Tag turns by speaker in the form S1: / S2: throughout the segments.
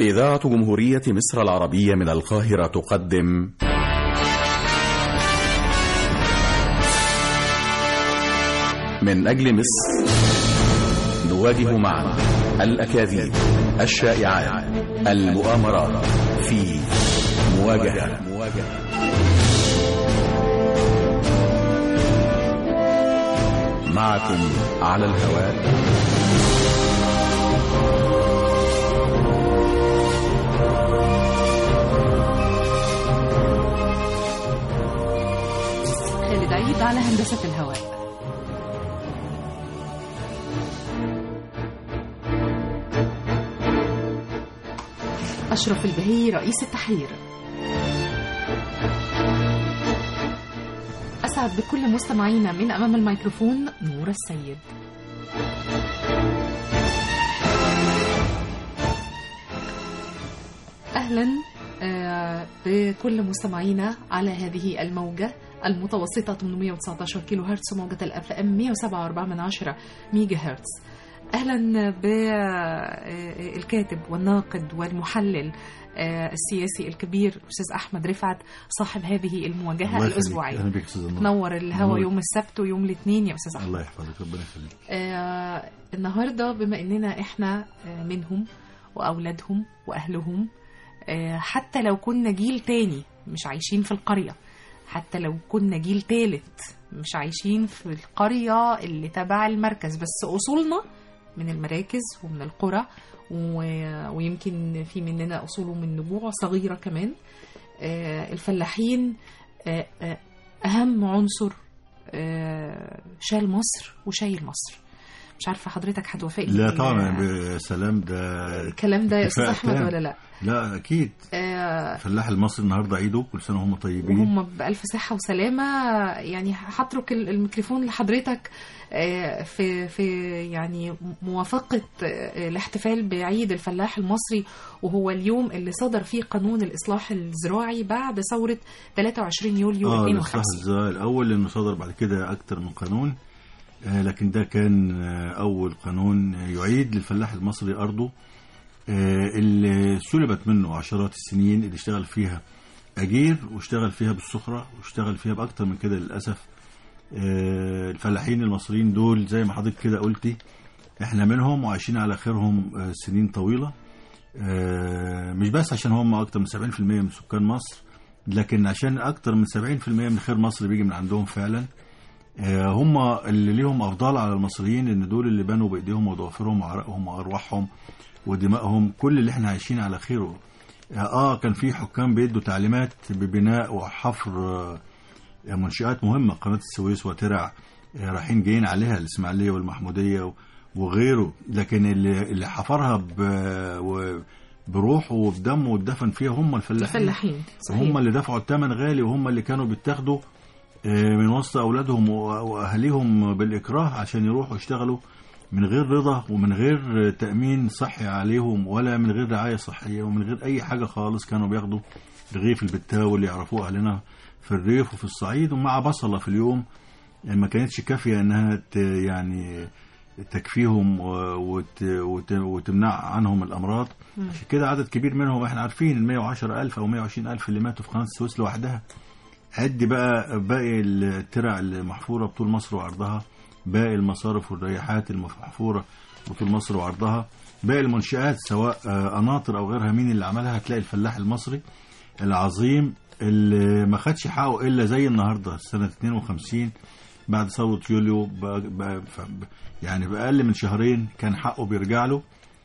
S1: إذاعة جمهورية مصر العربية من القاهرة تقدم من أجل مصر نواجه معا الأكاذيب الشائعات المؤامرات في مواجهة معكم على الهواء
S2: خالد عيد على هندسة الهواء أشرف البهي رئيس التحرير أسعد بكل مستمعينا من أمام الميكروفون نور السيد أهلا آه، بكل مستمعينا على هذه الموجة المتوسطة 819 كيلو هرتز موجة الاف ام 107.4 من عشرة ميجا هرتز اهلا بالكاتب والناقد والمحلل آه، السياسي الكبير استاذ احمد رفعت صاحب هذه المواجهه
S3: الله يخليك.
S2: الاسبوعيه
S3: اهلا بك استاذ نور.
S2: نور الهوا
S3: نور.
S2: يوم السبت ويوم الاثنين يا استاذ احمد
S3: الله يحفظك ربنا يخليك
S2: آه النهارده بما اننا احنا آه منهم واولادهم واهلهم آه حتى لو كنا جيل تاني مش عايشين في القريه حتى لو كنا جيل تالت مش عايشين في القريه اللي تبع المركز بس اصولنا من المراكز ومن القرى و... ويمكن في مننا اصوله من نبوع صغيره كمان آه الفلاحين آه آه اهم عنصر آه، شال مصر وشايل مصر مش عارفه حضرتك هتوافقني
S3: لا
S2: بال-
S3: طبعا يا سلام ده
S2: الكلام ده يا استاذ
S3: كفاءة
S2: احمد
S3: تام.
S2: ولا لا
S3: لا اكيد
S2: آه،
S3: الفلاح المصري النهارده عيده كل سنه وهم طيبين
S2: وهم بألف صحة وسلامة يعني هترك ال- الميكروفون لحضرتك آه، في في يعني موافقة آه، الاحتفال بعيد الفلاح المصري وهو اليوم اللي صدر فيه قانون الإصلاح الزراعي بعد ثورة 23 يوليو
S3: اه الاصلاح
S2: 52
S3: الزراعي الاول لانه صدر بعد كده اكتر من قانون آه لكن ده كان آه اول قانون يعيد للفلاح المصري ارضه آه اللي سلبت منه عشرات السنين اللي اشتغل فيها اجير واشتغل فيها بالسخره واشتغل فيها باكتر من كده للاسف آه الفلاحين المصريين دول زي ما حضرتك كده قلتي احنا منهم وعايشين على خيرهم آه سنين طويله آه مش بس عشان هم اكتر من 70% من سكان مصر لكن عشان اكتر من 70% من خير مصر بيجي من عندهم فعلا آه، هم اللي ليهم افضال على المصريين ان دول اللي بنوا بايديهم وضوافرهم وعرقهم وارواحهم ودمائهم كل اللي احنا عايشين على خيره اه آه، كان في حكام بيدوا تعليمات ببناء وحفر آه، منشآت مهمة قناة السويس وترع آه، رايحين جايين عليها الإسماعيلية والمحمودية و- وغيره لكن اللي اللي حفرها ب- و- بروحه وبدمه واتدفن فيها هم الفلاحين
S2: الفلاحين صحيح
S3: هم اللي دفعوا الثمن غالي وهم اللي كانوا بيتاخدوا آه، من وسط اولادهم و- واهاليهم بالاكراه عشان يروحوا يشتغلوا من غير رضا ومن غير تامين صحي عليهم ولا من غير رعايه صحيه ومن غير اي حاجه خالص كانوا بياخدوا رغيف البتاو اللي يعرفوه اهلنا في الريف وفي الصعيد ومع بصله في اليوم يعني ما كانتش كافيه انها ت- يعني تكفيهم و- وت- وت- وتمنع عنهم الامراض
S2: مم.
S3: عشان كده عدد كبير منهم احنا عارفين ال 110 ألف أو 120 ألف اللي ماتوا في قناة السويس لوحدها عد بقى باقي الترع المحفورة بطول مصر وعرضها باقي المصارف والرياحات المحفورة بطول مصر وعرضها باقي المنشآت سواء آه، قناطر أو غيرها مين اللي عملها هتلاقي الفلاح المصري العظيم اللي ما خدش حقه إلا زي النهاردة سنة 52 بعد ثورة يوليو بقى بقى يعني بأقل من شهرين كان حقه بيرجع له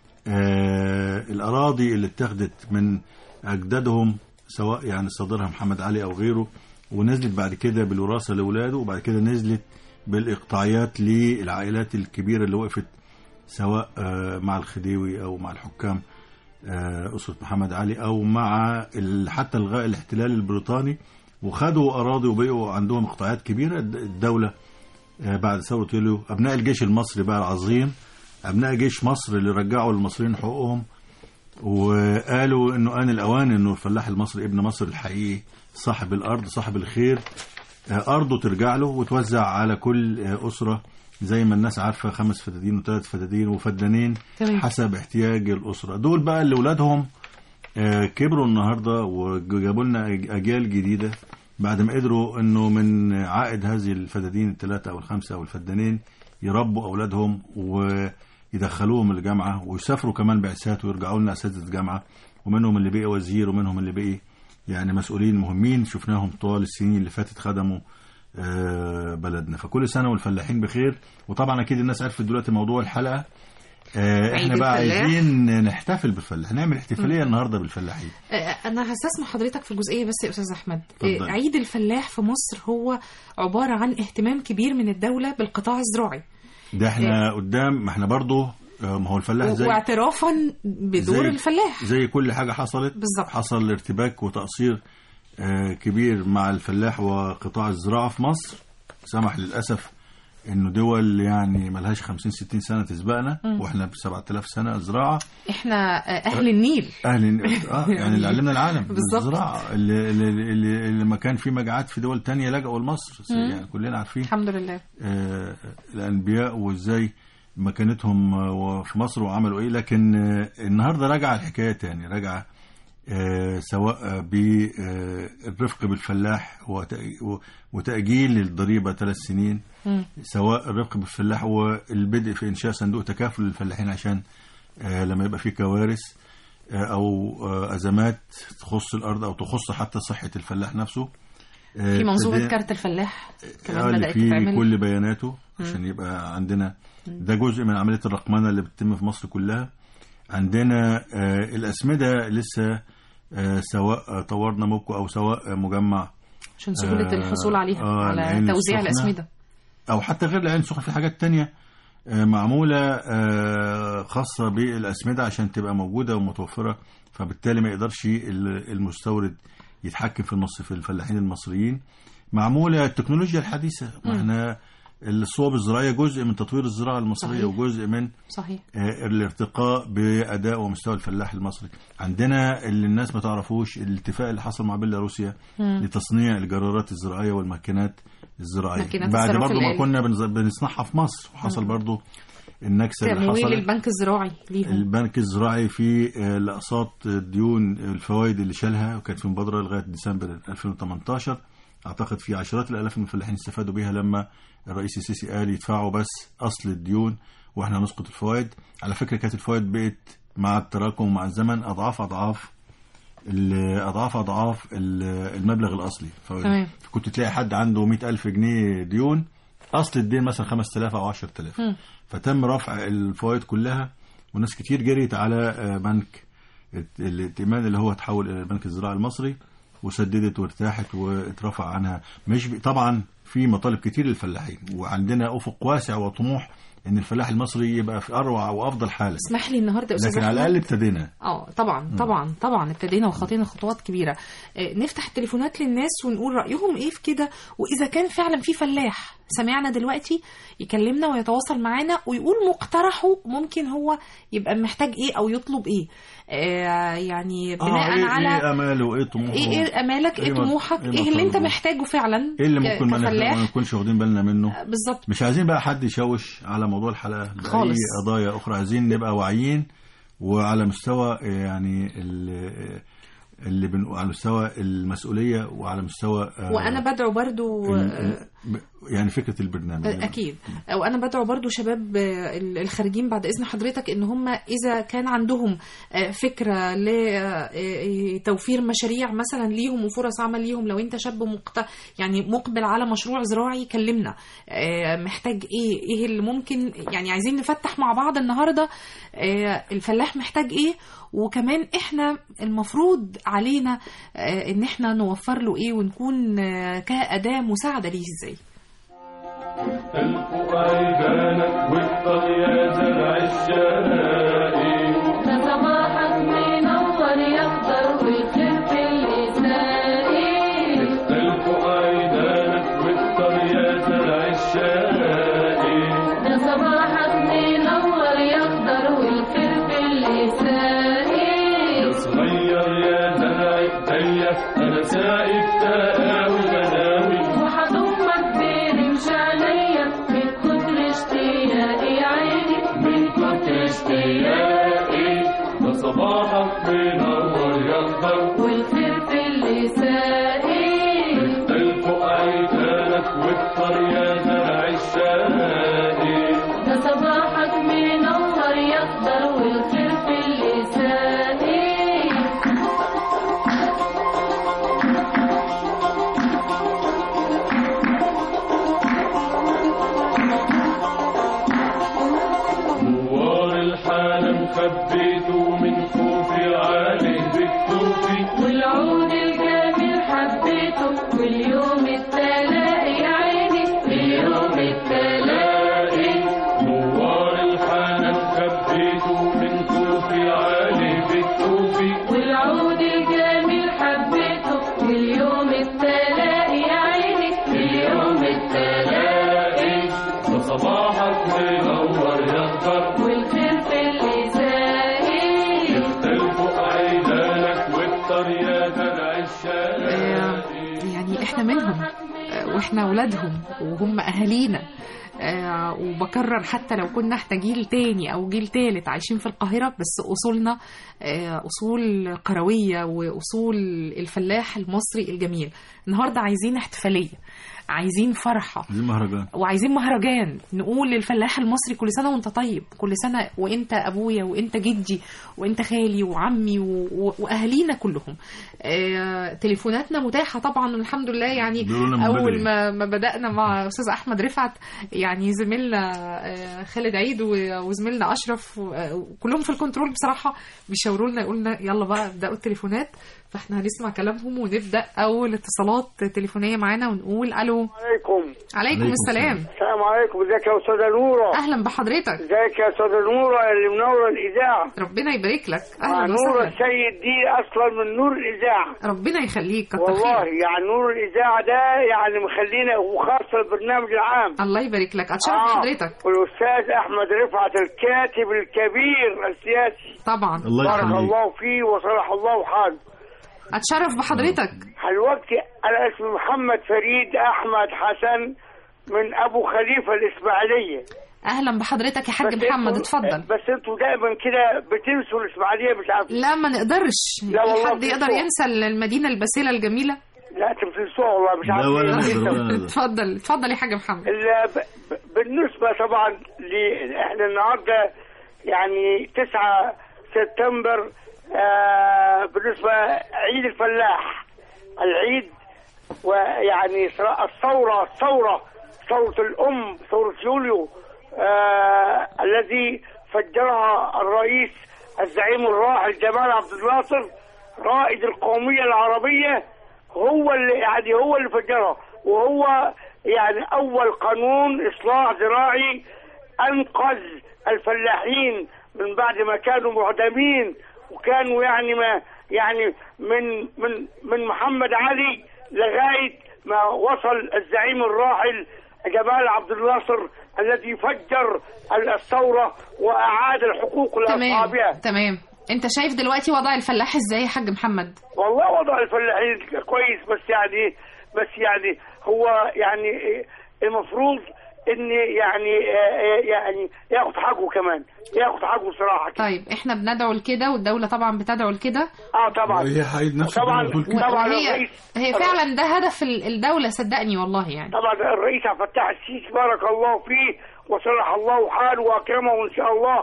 S3: آه الأراضي اللي اتخذت من أجدادهم سواء يعني صدرها محمد علي أو غيره ونزلت بعد كده بالوراثة لأولاده وبعد كده نزلت بالإقطاعيات للعائلات الكبيرة اللي وقفت سواء آه مع الخديوي أو مع الحكام آه أسرة محمد علي أو مع ال- حتى الغاء الاحتلال البريطاني وخدوا أراضي وبقوا عندهم إقطاعات كبيرة الد- الدولة آه بعد ثورة يوليو أبناء الجيش المصري بقى العظيم أبناء جيش مصر اللي رجعوا للمصريين حقوقهم وقالوا إنه آن الأوان إنه الفلاح المصري ابن مصر الحقيقي صاحب الأرض صاحب الخير آه، أرضه ترجع له وتوزع على كل آه، أسرة زي ما الناس عارفة خمس فدادين وثلاث فدادين وفدانين
S2: تمام
S3: حسب احتياج الأسرة دول بقى اللي ولادهم آه، كبروا النهارده وجابوا لنا أج- اجيال جديده بعد ما قدروا انه من عائد هذه الفدادين الثلاثه او الخمسه او الفدانين يربوا اولادهم ويدخلوهم الجامعه ويسافروا كمان بعثات ويرجعوا لنا اساتذه جامعه ومنهم اللي بقي وزير ومنهم اللي بقي يعني مسؤولين مهمين شفناهم طوال السنين اللي فاتت خدموا آه، بلدنا فكل سنه والفلاحين بخير وطبعا اكيد الناس عرفت دلوقتي موضوع الحلقه آه،
S2: عيد
S3: احنا بقى
S2: الفلاح.
S3: عايزين نحتفل بالفلاح نعمل احتفاليه النهارده بالفلاحين
S2: آه، انا هستسمح حضرتك في الجزئيه بس يا استاذ احمد
S3: اتفضل.
S2: آه، عيد الفلاح في مصر هو عباره عن اهتمام كبير من الدوله بالقطاع الزراعي
S3: ده احنا قدام ما احنا برضه آه، ما هو الفلاح زي
S2: واعترافا بدور
S3: زي-
S2: الفلاح
S3: زي كل حاجه حصلت
S2: بالظبط.
S3: حصل ارتباك وتقصير آه، كبير مع الفلاح وقطاع الزراعه في مصر سمح للاسف انه دول يعني ملهاش 50 60 سنه تسبقنا واحنا ب 7000 سنه زراعه
S2: احنا آه، اهل النيل
S3: اهل اه يعني اللي علمنا العالم
S2: بالظبط.
S3: الزراعه اللي, اللي, اللي, اللي ما كان في مجاعات في دول تانية لجأوا لمصر يعني كلنا عارفين
S2: الحمد لله
S3: آه، الانبياء وازاي مكانتهم آه، في مصر وعملوا ايه لكن آه، النهارده راجعه الحكايه تاني راجعه آه، سواء بالرفق بالفلاح وتأ- و- وتأجيل الضريبة ثلاث سنين
S2: مم.
S3: سواء الرفق بالفلاح والبدء في إنشاء صندوق تكافل للفلاحين عشان آه، لما يبقى في كوارث آه، أو آه، أزمات تخص الأرض أو تخص حتى صحة الفلاح نفسه آه،
S2: في منظومه
S3: ابتدينا-
S2: كارت الفلاح
S3: آه،
S2: كمان
S3: اللي
S2: بدات
S3: فيه
S2: تتعمل
S3: كل بياناته عشان يبقى عندنا ده جزء من عمليه الرقمنه اللي بتتم في مصر كلها عندنا آه، الاسمده لسه آه، سواء طورنا موكو او سواء مجمع
S2: عشان سهوله
S3: آه،
S2: الحصول عليها
S3: آه،
S2: على
S3: العين
S2: توزيع
S3: السخنة.
S2: الاسمده
S3: او حتى غير العين السخنه في حاجات تانية آه، معموله آه، خاصه بالاسمده عشان تبقى موجوده ومتوفره فبالتالي ما يقدرش ال- المستورد يتحكم في النص في الفلاحين المصريين معموله التكنولوجيا الحديثه ما احنا الصوب الزراعيه جزء من تطوير الزراعه المصريه
S2: صحيح.
S3: وجزء من
S2: صحيح
S3: آه، الارتقاء باداء ومستوى الفلاح المصري عندنا اللي الناس ما تعرفوش الاتفاق اللي حصل مع بيلاروسيا
S2: مم.
S3: لتصنيع الجرارات الزراعيه والماكينات الزراعيه
S2: ماكينات
S3: بعد
S2: الصرف
S3: برضو ما
S2: الآلي.
S3: كنا بنز- بنصنعها في مصر وحصل برضو النكسه اللي
S2: تمويل
S3: حصلت
S2: البنك الزراعي ليهم
S3: البنك الزراعي في آه، الاقساط الديون الفوائد اللي شالها وكانت في مبادره لغايه ديسمبر 2018 اعتقد في عشرات الالاف من الفلاحين استفادوا بيها لما الرئيس السيسي قال يدفعوا بس اصل الديون واحنا نسقط الفوائد على فكره كانت الفوائد بقت مع التراكم ومع الزمن اضعاف اضعاف ال- اضعاف اضعاف ال- المبلغ الاصلي
S2: تمام.
S3: فكنت تلاقي حد عنده 100000 جنيه ديون اصل الدين مثلا 5000 او 10000
S2: مم.
S3: فتم رفع الفوائد كلها وناس كتير جريت على آه، بنك الت- الائتمان اللي هو تحول الى البنك الزراعي المصري وسددت وارتاحت واترفع عنها مش ب... طبعا في مطالب كتير للفلاحين وعندنا افق واسع وطموح ان الفلاح المصري يبقى في اروع وافضل حاله
S2: اسمح لي النهارده يا استاذ
S3: لكن على
S2: أحمد.
S3: الاقل ابتدينا
S2: اه طبعا طبعا طبعا ابتدينا وخطينا خطوات كبيره آه، نفتح التليفونات للناس ونقول رايهم ايه في كده واذا كان فعلا في فلاح سمعنا دلوقتي يكلمنا ويتواصل معانا ويقول مقترحه ممكن هو يبقى محتاج ايه او يطلب ايه آه يعني بناء
S3: اه ايه,
S2: على
S3: إيه اماله وايه طموحه
S2: ايه ايه امالك ايه
S3: إيه مط-
S2: طموحك
S3: إيه
S2: ايه اللي انت
S3: مطالبه؟
S2: محتاجه فعلا
S3: ايه اللي
S2: ك-
S3: ممكن ما نخ-
S2: كفلاح
S3: ما نكونش واخدين بالنا منه
S2: آه، بالظبط
S3: مش عايزين بقى حد يشوش على موضوع الحلقه بأي
S2: خالص.
S3: قضايا اخرى عايزين نبقى واعيين وعلى مستوى يعني ال- اللي بنقول على مستوى المسؤوليه وعلى مستوى آه،
S2: وانا بدعو برضو
S3: ال-
S2: آه،
S3: ال- يعني فكره البرنامج
S2: اكيد وانا بدعو برضو شباب آه، الخارجين بعد اذن حضرتك ان هم اذا كان عندهم آه، فكره لتوفير مشاريع مثلا ليهم وفرص عمل ليهم لو انت شاب مقت... يعني مقبل على مشروع زراعي كلمنا آه، محتاج ايه ايه اللي ممكن يعني عايزين نفتح مع بعض النهارده آه، الفلاح محتاج ايه وكمان احنا المفروض علينا آه، ان احنا نوفر له ايه ونكون آه، كأداة مساعدة ليه ازاي
S4: الفوا عيدانك وافطر يا زرع الشرائي
S5: ده صباحك منور يخضر ويخف الإسرائيل
S4: الفوا عيدانك وافطر يا زرع الشرائي
S5: ده صباحك منور يخضر ويخف الإسرائيل
S4: صغير يا زرع ايديا انا سايق تقاوي غناوي
S5: وحضمك بيرمش عليا من كتر اشتياقي يا عيني
S4: من كتر اشتياقي ده صباحك منور يخضر
S5: والفلفل سائل
S4: الفوق عيدانك واكتر يا زرع الشائي
S5: ده صباحك منور يخضر والفلفل سائل
S4: نوار الحالة خبيته من خوفي عليه بالتوفي
S5: والعود الجميل حبيته واليوم التلاقي يا عيني اليوم التلاقي
S4: نوار الحالة خبيته من خوفي عليه بالتوفي
S5: والعود الجميل حبيته واليوم التلاقي يا عيني اليوم التلاقي
S4: ده صباحك منور يخضر
S5: والفلفل سائل
S4: الفوق عيدانك واكتر يا زرع الشائي
S2: يعني احنا منهم آه، واحنا اولادهم وهم اهالينا آه، وبكرر حتى لو كنا احنا جيل تاني او جيل تالت عايشين في القاهرة بس اصولنا آه، اصول قروية واصول الفلاح المصري الجميل النهاردة عايزين احتفالية عايزين فرحة
S3: دي مهرجان
S2: وعايزين مهرجان نقول للفلاح المصري كل سنه وانت طيب كل سنه وانت ابويا وانت جدي وانت خالي وعمي و... و... واهالينا كلهم آه... تليفوناتنا متاحه طبعا الحمد لله يعني
S3: بيقولوا لنا من
S2: اول
S3: بدري.
S2: ما ما بدانا مع استاذ احمد رفعت يعني زميلنا آه، خالد عيد و- وزميلنا اشرف و- آه، وكلهم في الكنترول بصراحه بيشاوروا لنا يقولوا لنا يلا بقى ابداوا التليفونات فاحنا هنسمع كلامهم ونبدا اول اتصالات تليفونيه معانا ونقول الو
S6: عليكم
S2: عليكم
S3: عليكم
S2: السلام
S6: السلام عليكم ازيك يا استاذه نوره
S2: اهلا بحضرتك
S6: ازيك يا استاذه نوره اللي منوره الاذاعه
S2: ربنا يبارك لك
S6: مع
S2: اهلا
S6: نور
S2: وسهلا
S6: السيد دي اصلا من نور الاذاعه
S2: ربنا يخليك كتر
S6: والله
S2: خيرك
S6: يعني نور الاذاعه ده يعني مخلينا وخاصه البرنامج العام
S2: الله يبارك لك اتشرف
S6: آه.
S2: بحضرتك
S6: والاستاذ احمد رفعت الكاتب الكبير السياسي
S2: طبعا
S3: الله
S6: بارك
S3: يخليك
S6: الله فيه وصلح الله حاله
S2: اتشرف بحضرتك
S6: دلوقتي انا اسمي محمد فريد احمد حسن من ابو خليفه الاسماعيليه
S2: اهلا بحضرتك يا حاج
S6: بس
S2: محمد
S6: انتوا-
S2: اتفضل
S6: بس انتوا دايما كده بتنسوا الاسماعيليه مش عارف
S2: لا ما نقدرش
S6: لا والله
S2: حد يقدر
S6: بتنسوها.
S2: ينسى المدينه البسيله الجميله
S6: لا انتوا بتنسوها والله مش
S3: لا
S6: عارف
S3: ولا
S6: إيه.
S3: نقدر ولا نقدر
S2: اتفضل اتفضل يا حاج محمد
S6: ال- ب- ب- بالنسبة طبعا ل- احنا النهاردة يعني 9 سبتمبر آه بالنسبة عيد الفلاح العيد ويعني صرا- الثورة الثورة ثورة الأم ثورة يوليو آه الذي فجرها الرئيس الزعيم الراحل جمال عبد الناصر رائد القومية العربية هو اللي يعني هو اللي فجرها وهو يعني اول قانون اصلاح زراعي انقذ الفلاحين من بعد ما كانوا معدمين وكانوا يعني ما يعني من من من محمد علي لغايه ما وصل الزعيم الراحل جمال عبد الناصر الذي فجر الثوره واعاد الحقوق
S2: تمام
S6: لاصحابها
S2: تمام انت شايف دلوقتي وضع الفلاح ازاي يا حاج محمد
S6: والله وضع الفلاحين كويس بس يعني بس يعني هو يعني المفروض ان يعني يعني ياخد حقه كمان ياخد حقه صراحه كده.
S2: طيب احنا بندعو لكده والدوله طبعا بتدعو لكده
S6: اه طبعا
S3: وهي حقيقة نفس
S6: طبعا
S3: الكلام بتقول كده.
S6: طبعا
S2: وهي
S6: الرئيس
S2: هي فعلا ده هدف ال- الدوله صدقني والله يعني
S6: طبعا الرئيس عبد الفتاح السيسي بارك الله فيه وصلح الله حاله واكرمه ان شاء الله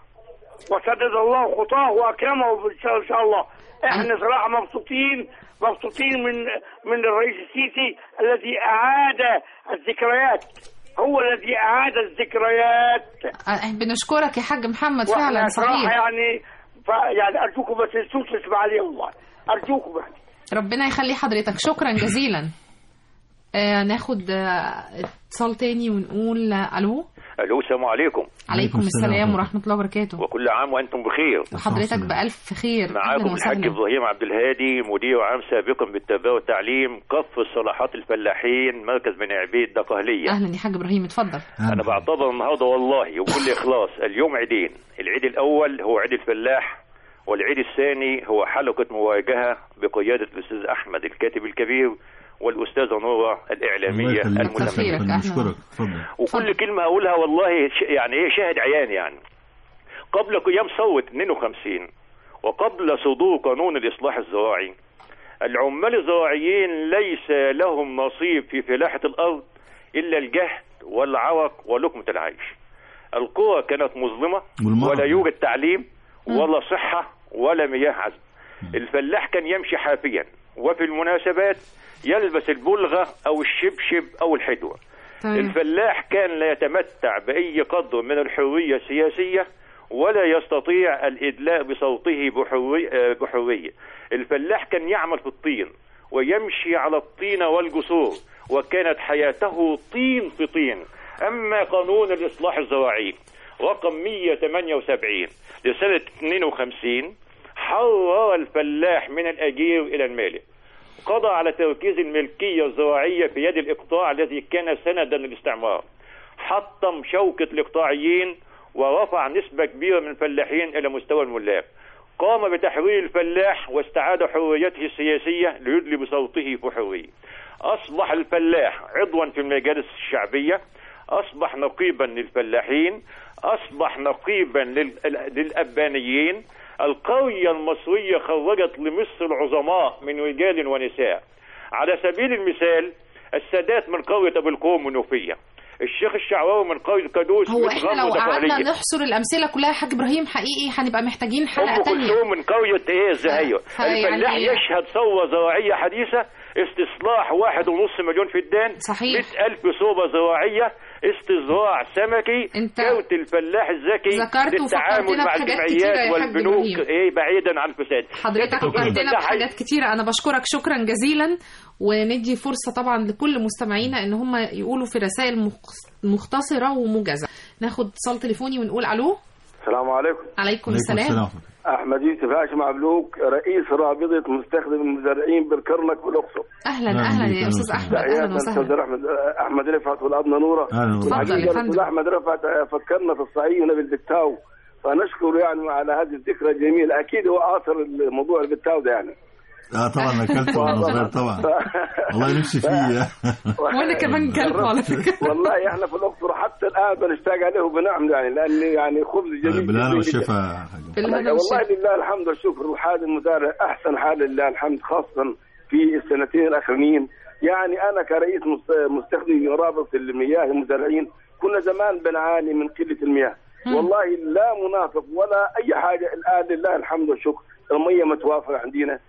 S6: وسدد الله خطاه واكرمه ان شاء إن شاء الله احنا صراحه مبسوطين مبسوطين من من الرئيس السيسي الذي اعاد الذكريات هو الذي اعاد الذكريات
S2: آه، بنشكرك يا حاج محمد
S6: وإحنا
S2: فعلا
S6: صراحه
S2: صحيح
S6: يعني ف يعني ارجوكم ما تنسوش الاسماعيليه والله ارجوكم يعني
S2: ربنا يخلي حضرتك شكرا جزيلا آه ناخد آه، اتصال تاني ونقول آه، الو
S7: الو السلام عليكم
S2: عليكم السلام ورحمه الله وبركاته
S7: وكل عام وانتم بخير
S2: وحضرتك بألف خير
S7: معاكم
S2: أهلا
S7: الحاج
S2: وسهلا
S7: ابراهيم عبد الهادي مدير عام سابقا بالتربيه والتعليم قف صلاحات الفلاحين مركز بني عبيد دقهليه
S2: أهلا يا حاج إبراهيم اتفضل
S7: انا بعتبر النهارده والله وبكل اخلاص اليوم عيدين العيد الاول هو عيد الفلاح والعيد الثاني هو حلقه مواجهه بقياده الاستاذ احمد الكاتب الكبير والاستاذه نوره
S3: الله
S7: الاعلاميه
S3: يخليك.
S7: المتميزه
S2: خيرك. أهلا.
S3: نشكرك اتفضل
S7: وكل كلمة أقولها والله ش- يعني إيه شاهد عيان يعني قبل قيام ثورة 52 وقبل صدور قانون الإصلاح الزراعي العمال الزراعيين ليس لهم نصيب في فلاحة الأرض إلا الجهد والعرق ولقمة العيش القرى كانت مظلمة
S3: والمرض.
S7: ولا يوجد تعليم ولا صحة ولا مياه عذب الفلاح كان يمشي حافيا وفي المناسبات يلبس البلغة أو الشبشب أو الحدوة
S2: تمام
S7: الفلاح كان لا يتمتع بأي قدر من الحرية السياسية ولا يستطيع الإدلاء بصوته بحرية, آه، بحرية الفلاح كان يعمل في الطين ويمشي على الطين والجسور وكانت حياته طين في طين أما قانون الإصلاح الزراعي رقم 178 لسنة 52 حرر الفلاح من الأجير إلى المالك قضى على تركيز الملكية الزراعية في يد الإقطاع الذي كان سندا للاستعمار حطم شوكة الإقطاعيين ورفع نسبة كبيرة من الفلاحين إلى مستوى الملاك قام بتحرير الفلاح واستعاد حريته السياسية ليدلي بصوته في حرية أصبح الفلاح عضوا في المجالس الشعبية أصبح نقيبا للفلاحين أصبح نقيبا لل- للأبانيين القرية المصرية خرجت لمصر العظماء من رجال ونساء على سبيل المثال السادات من قرية أبو القوم منوفية الشيخ الشعراوي من قرية كادوس
S2: هو
S7: من
S2: احنا
S7: غرب
S2: لو قعدنا
S7: دقهلية.
S2: نحصر الامثله كلها يا حاج ابراهيم حقيقي هنبقى محتاجين حلقه
S7: ام
S2: تانية
S7: كلثوم من قرية ايه الزهاير
S2: ف- يعني-
S7: الفلاح يشهد ثورة زراعية حديثة استصلاح واحد ونص مليون فدان
S2: صحيح.
S7: مئة ألف صوبة زراعية استزراع سمكي
S2: انت
S7: كوت الفلاح الذكي
S2: ذكرت
S7: للتعامل
S2: وفكرتنا
S7: مع
S2: بحاجات كتيرة يا
S7: الجمعيات
S2: حاج
S7: والبنوك
S2: إبراهيم.
S7: ايه بعيدا عن الفساد
S2: حضرتك
S7: شكراً.
S2: فكرتنا
S7: ده
S2: بحاجات كتيرة أنا بشكرك شكرا جزيلا وندي فرصة طبعا لكل مستمعينا إن هم يقولوا في رسائل مخ- مختصرة وموجزة ناخد اتصال تليفوني ونقول ألو
S6: السلام عليكم
S2: عليكم
S3: عليكم
S2: السلام
S3: السلام
S6: احمد يوسف هاشم عبلوك رئيس رابطه مستخدم المزارعين بالكرنك والاقصر
S2: أهلا
S3: أهلا
S2: أهلا
S3: بيك،
S2: يا
S3: أهلا
S2: أستاذ
S3: وسهلا.
S2: أحمد أهلا
S6: تحياتنا
S2: وسهلا
S6: الاستاذ احمد احمد رفعت والابنه نوره
S3: اهلا
S2: اتفضل
S3: وسهلا
S2: يا
S6: والحقيقة
S2: فندم.
S6: الأستاذ احمد رفعت فكرنا في الصعيد هنا بالبتاو فنشكر يعني على هذه الذكرى الجميله اكيد هو اثر الموضوع البتاو ده يعني
S3: اه طبعا اكلت وانا صغير طبعا والله نفسي فيه
S2: وأنا كمان كلب على فكرة
S6: والله احنا في الاقصر حتى الان بنشتاق عليه وبنعم يعني لان يعني خبز جميل
S3: بالهنا
S6: جداً
S3: والشفا
S6: جداً.
S3: يا حاج.
S2: بالهنا
S6: والله
S2: والشفا
S6: لله الحمد والشكر وحال المزارع احسن حال لله الحمد خاصه في السنتين الاخرين يعني انا كرئيس مست- مستخدم رابطه المياه المزارعين كنا زمان بنعاني من قله المياه والله لا منافق ولا اي حاجه الان لله الحمد والشكر الميه متوافره عندنا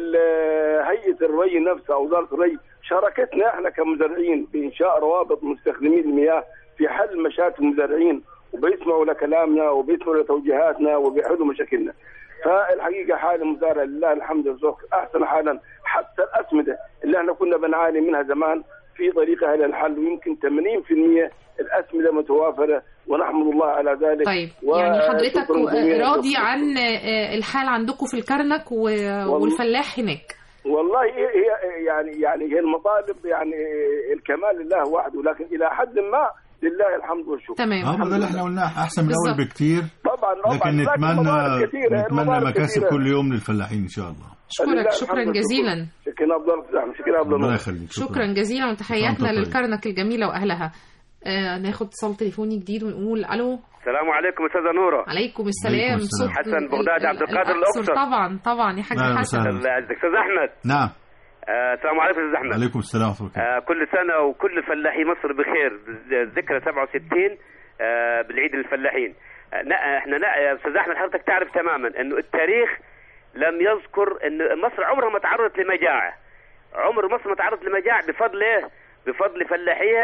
S6: ال- هيئه الري نفسها وزاره الري شاركتنا احنا كمزارعين بانشاء روابط مستخدمين المياه في حل مشاكل المزارعين وبيسمعوا لكلامنا وبيسمعوا لتوجيهاتنا وبيحلوا مشاكلنا فالحقيقه حال المزارع لله الحمد والشكر احسن حالا حتى الاسمده اللي احنا كنا بنعاني منها زمان في طريقها للحل ويمكن 80% الاسمده متوافره ونحمد الله على ذلك
S2: طيب
S6: و-
S2: يعني حضرتك
S6: شكراً جزيلاً.
S2: راضي عن آه، الحال عندكم في الكرنك و- والفلاح هناك
S6: والله هي هي- يعني يعني هي المطالب يعني الكمال لله وحده لكن الى حد ما لله الحمد والشكر
S2: تمام
S3: اه ما ده اللي احنا قلناه احسن من الاول
S2: بالظبط.
S3: بكتير
S6: طبعا طبعا
S3: لكن
S6: لكن
S3: نتمنى
S6: مطالب كثيرة،
S3: نتمنى
S6: مطالب
S3: مكاسب
S6: كثيرة.
S3: كل يوم للفلاحين ان شاء الله
S6: لله
S2: أشكرك شكرا
S6: الحمد والشكر.
S2: جزيلا
S6: شكرا افضل شكرا افضل
S3: ربنا يخليك
S2: شكرا جزيلا وتحياتنا
S3: شكراً طيب.
S2: للكرنك الجميلة وأهلها آه ناخد اتصال تليفوني جديد ونقول ألو
S8: السلام عليكم استاذه نوره
S2: عليكم السلام
S3: عليكم السلام.
S2: صوت
S8: حسن
S2: ال-
S8: بغداد
S2: ال-
S8: عبد القادر
S2: الأقصر.
S8: الأقصر.
S2: طبعا طبعا يا حاج
S3: أهلا
S2: حسن
S3: وسهلا.
S8: الاستاذ احمد
S3: نعم
S8: آه، السلام عليكم استاذ احمد
S3: عليكم السلام ورحمه الله
S8: آه، كل سنه وكل فلاحي مصر بخير ذكرى 67 آه، بالعيد الفلاحين آه، لا احنا لا يا استاذ احمد حضرتك تعرف تماما انه التاريخ لم يذكر ان مصر عمرها ما تعرضت لمجاعه عمر مصر ما تعرضت لمجاعه بفضل ايه؟ بفضل فلاحيها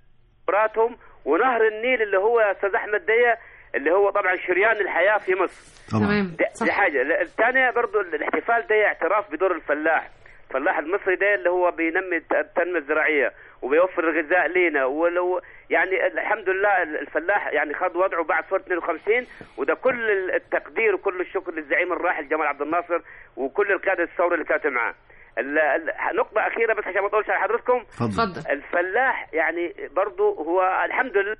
S8: خبراتهم ونهر النيل اللي هو يا استاذ احمد دي اللي هو طبعا شريان الحياه في مصر
S3: طبعا
S2: تمام
S8: دي,
S2: صح
S8: دي حاجه لا، الثانيه برضو الاحتفال ده اعتراف بدور الفلاح الفلاح المصري ده اللي هو بينمي الت- التنميه الزراعيه وبيوفر الغذاء لينا ولو يعني الحمد لله الفلاح يعني خد وضعه بعد ثوره 52 وده كل التقدير وكل الشكر للزعيم الراحل جمال عبد الناصر وكل القاده الثوره اللي كانت معاه. ال- ال- نقطه اخيره بس عشان ما اطولش على حضرتكم
S3: اتفضل
S2: اتفضل
S8: الفلاح يعني برضو هو الحمد لله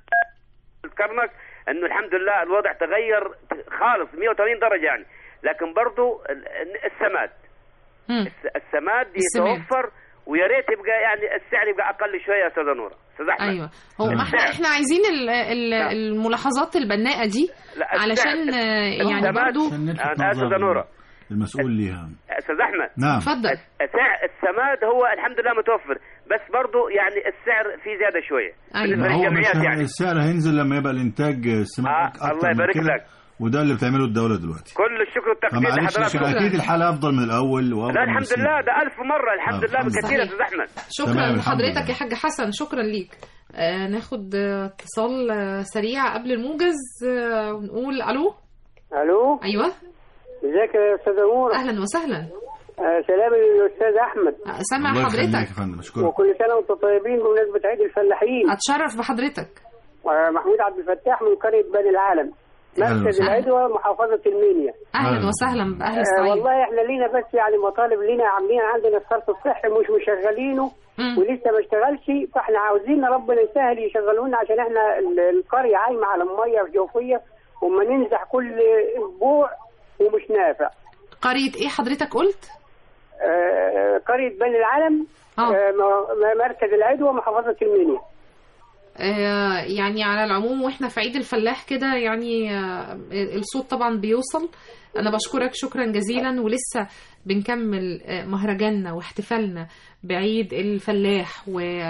S8: الكرنك انه الحمد لله الوضع تغير خالص 180 درجه يعني لكن برضو ال- السماد
S2: مم.
S8: الس- السماد
S2: السماد.
S8: يتوفر ويا ريت يبقى يعني السعر يبقى اقل شويه يا استاذه نوره استاذ احمد
S2: ايوه هو
S3: تمام.
S2: احنا احنا عايزين ال ال الملاحظات البناءة دي
S8: لا، السعر-
S2: علشان آه، يعني
S8: السماد-
S2: برضو
S3: عشان نلفت
S8: انا اسف
S3: نظر
S8: يا نوره
S3: المسؤول ليها
S8: استاذ احمد
S3: نعم
S2: اتفضل
S8: سعر السماد هو الحمد لله متوفر بس برضه يعني السعر فيه زياده شويه
S2: أيوة.
S8: بالنسبه
S3: ما هو مش
S8: للجمعيات
S3: ه-
S8: يعني
S3: السعر هينزل لما يبقى الانتاج السماد
S8: آه،
S3: اكتر
S8: الله
S3: من
S8: يبارك
S3: كده
S8: لك.
S3: وده اللي بتعمله الدوله دلوقتي
S8: كل الشكر والتقدير
S3: فمعلش
S8: لحضراتكم
S3: اكيد الحاله افضل من الاول وافضل
S8: لا
S3: من
S8: الحمد
S3: السنة.
S8: لله ده ألف مرة الحمد
S3: آه،
S8: لله
S3: الحمد
S8: بكثير يا
S2: لله.
S8: أستاذ أحمد
S2: شكرا
S3: تمام، الحمد
S2: لحضرتك
S3: لله.
S2: يا حاج حسن شكرا ليك آه ناخد آه، اتصال آه، سريع قبل الموجز آه ونقول الو
S6: الو
S2: ايوه
S6: ازيك يا استاذ نور
S2: اهلا وسهلا
S6: آه سلام للاستاذ احمد
S2: آه، سامع
S3: الله يخليك
S2: حضرتك
S3: يا فندم اشكرك
S6: وكل سنه وانتم طيبين بمناسبه عيد الفلاحين
S2: اتشرف بحضرتك
S6: آه محمود عبد الفتاح من قريه بني العالم
S3: أهلا
S6: مركز
S3: وسهلا.
S6: العدوى محافظه المنيا
S2: اهلا
S3: أهلا
S2: وسهلا باهل
S6: آه
S2: الصعيد
S6: والله احنا لينا بس يعني مطالب لينا عاملين عندنا الصرف الصحي مش مشغلينه
S2: مم.
S6: ولسه ما اشتغلش فاحنا عاوزين ربنا يسهل يشغلونا عشان احنا ال- القريه عايمه على الميه الجوفيه وما ننزح كل اسبوع ومش نافع
S2: قرية ايه حضرتك قلت
S6: آه، قريه بني العلم
S2: اه
S6: آه، م- مركز العدوى محافظه المنيا
S2: آه، يعني على العموم واحنا في عيد الفلاح كده يعني آه، الصوت طبعا بيوصل انا بشكرك شكرا جزيلا ولسه بنكمل آه، مهرجاننا واحتفالنا بعيد الفلاح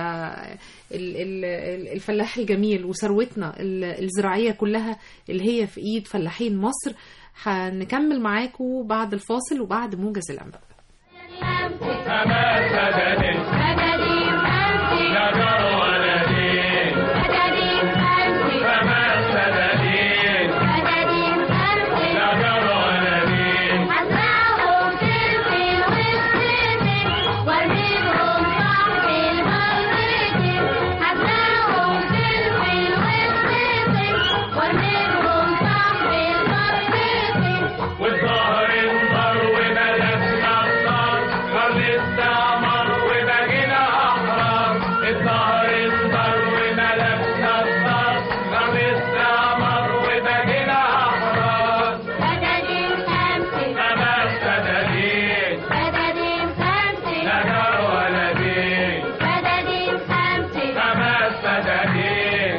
S2: والفلاح الجميل وثروتنا ال- الزراعية كلها اللي هي في ايد فلاحين مصر هنكمل معاكم بعد الفاصل وبعد موجز الانباء
S4: أمان بدني يا جار ولدي أمان بدني يا جار ولدي والظهر انظر وبلدنا الصار قرن استعمر وبقينا أحرار الظهر انظر وبلدنا الصار قرن استعمر وبقينا أحرار أمان بدني يا جار ولدي أمان بدني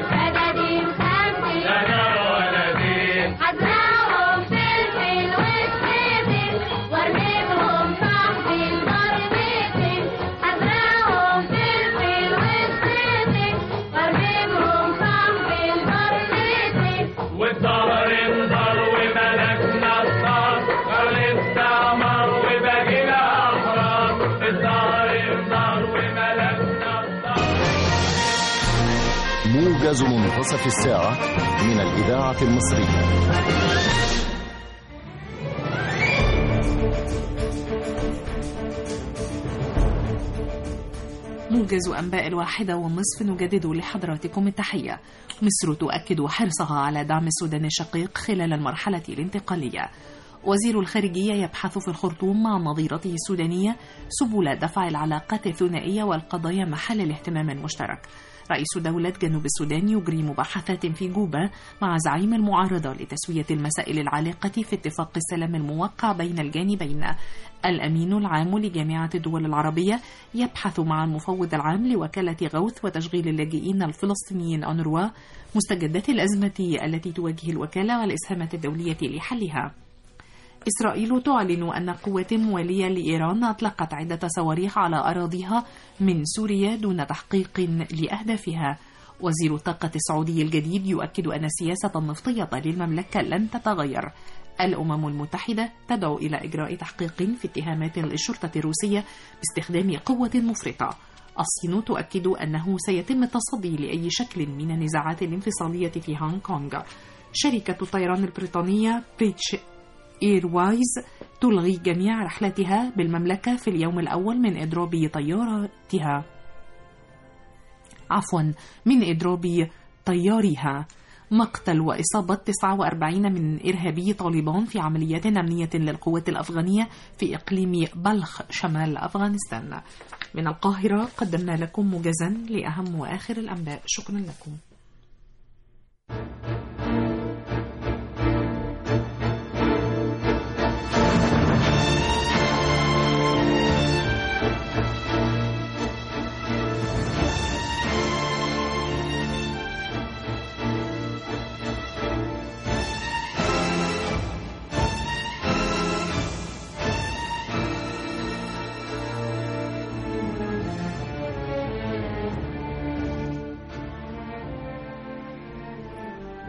S4: يا جار ولدي
S5: هزرعهم فلفل وفلفل وارميهم تحت البربيتين هزرعهم فلفل وفلفل وارميهم تحت البربيتين
S4: والظهر انظر وملكنا الصار قال استعمر وبقينا أحرار الظهر انظر وملكنا الصار
S9: موجز منتصف الساعة من الإذاعة المصرية
S2: موجز أنباء الواحدة والنصف نجدد لحضراتكم التحية مصر تؤكد حرصها على دعم السودان الشقيق خلال المرحلة الانتقالية وزير الخارجية يبحث في الخرطوم مع نظيرته السودانية سبل دفع العلاقات الثنائية والقضايا محل الاهتمام المشترك رئيس دولة جنوب السودان يجري مباحثات في جوبا مع زعيم المعارضة لتسوية المسائل العالقة في اتفاق السلام الموقع بين الجانبين الأمين العام لجامعة الدول العربية يبحث مع المفوض العام لوكالة غوث وتشغيل اللاجئين الفلسطينيين أنروا مستجدات الأزمة التي تواجه الوكالة والإسهامات الدولية لحلها إسرائيل تعلن أن قوات موالية لإيران أطلقت عدة صواريخ على أراضيها من سوريا دون تحقيق لأهدافها وزير الطاقة السعودي الجديد يؤكد أن السياسة النفطية للمملكة لن تتغير الأمم المتحدة تدعو إلى إجراء تحقيق في اتهامات الشرطة الروسية باستخدام قوة مفرطة الصين تؤكد أنه سيتم التصدي لأي شكل من النزاعات الانفصالية في هونغ كونغ شركة الطيران البريطانية بريتش إيروايز تلغي جميع رحلاتها بالمملكة في اليوم الأول من إضراب طياراتها عفوا من إضراب طيارها مقتل وإصابة 49 من إرهابي طالبان في عمليات أمنية للقوات الأفغانية في إقليم بلخ شمال أفغانستان من القاهرة قدمنا لكم موجزا لأهم وآخر الأنباء شكرا لكم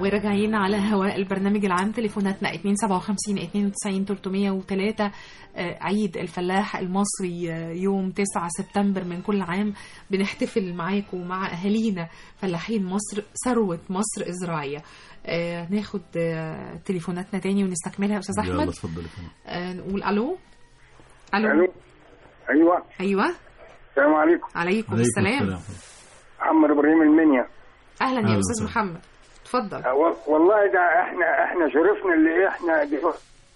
S2: وراجعين على هواء البرنامج العام تليفوناتنا 257 92 303 آه، عيد الفلاح المصري آه، يوم 9 سبتمبر من كل عام بنحتفل معاكم ومع أهالينا فلاحين مصر ثروة مصر الزراعية آه، ناخد آه، تليفوناتنا تاني ونستكملها يا أستاذ
S3: يلا
S2: أحمد
S3: اتفضل يا فندم.
S2: آه، نقول ألو ألو
S6: الو ايوه
S2: أيوة
S6: السلام عليكم
S2: عليكم
S3: عليكم
S2: السلام
S6: محمد ابراهيم المنيا
S2: أهلا
S3: أهلا
S2: يا أستاذ
S3: وسهلا.
S2: محمد اتفضل
S6: أه، و- والله ده احنا احنا شرفنا اللي احنا دلوقتي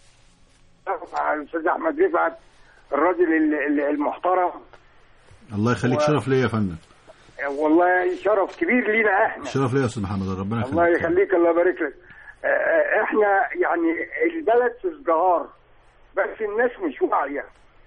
S6: مع الاستاذ احمد رفعت الراجل ال- ال- المحترم
S3: الله يخليك
S6: و-
S3: شرف ليا يا فندم
S6: والله شرف كبير لينا احنا
S3: شرف ليا يا استاذ محمد ربنا يخليك
S6: الله يخليك الله يبارك لك اه، اه، احنا يعني البلد في ازدهار بس الناس مش واعيه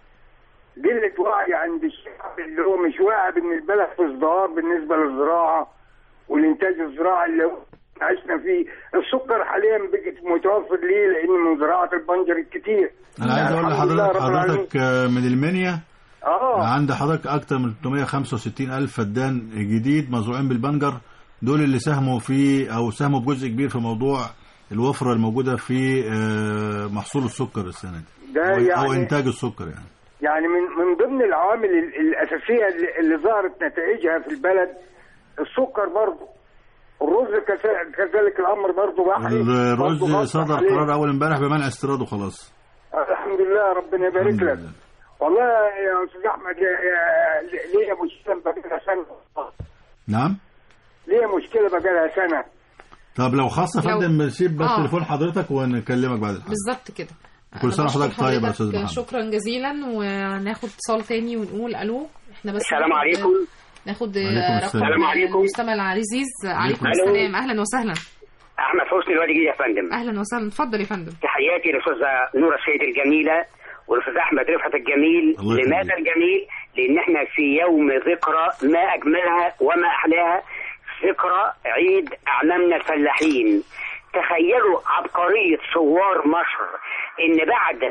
S6: قلة وعي عند الشعب اللي هو مش واعي بان البلد في ازدهار بالنسبه للزراعه والانتاج الزراعي اللي هو عشنا فيه السكر حاليا بقت متوفر ليه لان من زراعه البنجر الكتير
S3: انا عايز اقول
S6: الحمد لله
S3: لحضرتك
S6: رب العالمين.
S3: حضرتك آه، من المنيا
S6: اه
S3: عند حضرتك اكتر من 365 الف فدان جديد مزروعين بالبنجر دول اللي ساهموا في او ساهموا بجزء كبير في موضوع الوفره الموجوده في آه، محصول السكر السنه دي
S6: ده
S3: او, أو
S6: يعني
S3: انتاج السكر يعني
S6: يعني من من ضمن العوامل ال- الاساسيه اللي, اللي ظهرت نتائجها في البلد السكر برضه الرز كذا- كذلك الامر برضه بحري برضه
S3: الرز
S6: غطى
S3: صدر
S6: عليه.
S3: قرار اول امبارح بمنع استيراده خلاص
S6: الحمد لله ربنا يبارك
S3: الحمد
S6: لك
S3: لله.
S6: والله يا استاذ احمد يا- يا- ليا مشكله بقالها سنه
S3: نعم
S6: ليا مشكله بقالها سنه
S3: طب لو خاصه
S2: لو-
S3: فندم سيب بس
S2: آه.
S3: تليفون حضرتك ونكلمك بعد الحلقه
S2: بالظبط كده
S3: كل سنة
S2: أنا بشكر
S3: وحضرتك طيب يا
S2: حضرتك
S3: أستاذ محمد.
S2: شكرا جزيلا وناخد اتصال تاني ونقول الو احنا بس
S8: السلام
S2: ناخد-
S8: عليكم
S2: ناخد
S3: وعليكم
S2: رقم
S3: السلام.
S8: السلام عليكم.
S2: المستمع العزيز عليكم
S8: ألو.
S2: السلام اهلا وسهلا
S8: احمد حسني الوادي يا فندم
S2: اهلا وسهلا اتفضل يا فندم
S8: تحياتي للاستاذه نوره السيد الجميله والاستاذ احمد رفعت الجميل
S3: الله يخليك.
S8: لماذا الجميل؟ لان احنا في يوم ذكرى ما اجملها وما احلاها ذكرى عيد اعمامنا الفلاحين تخيلوا عبقريه ثوار مصر ان بعد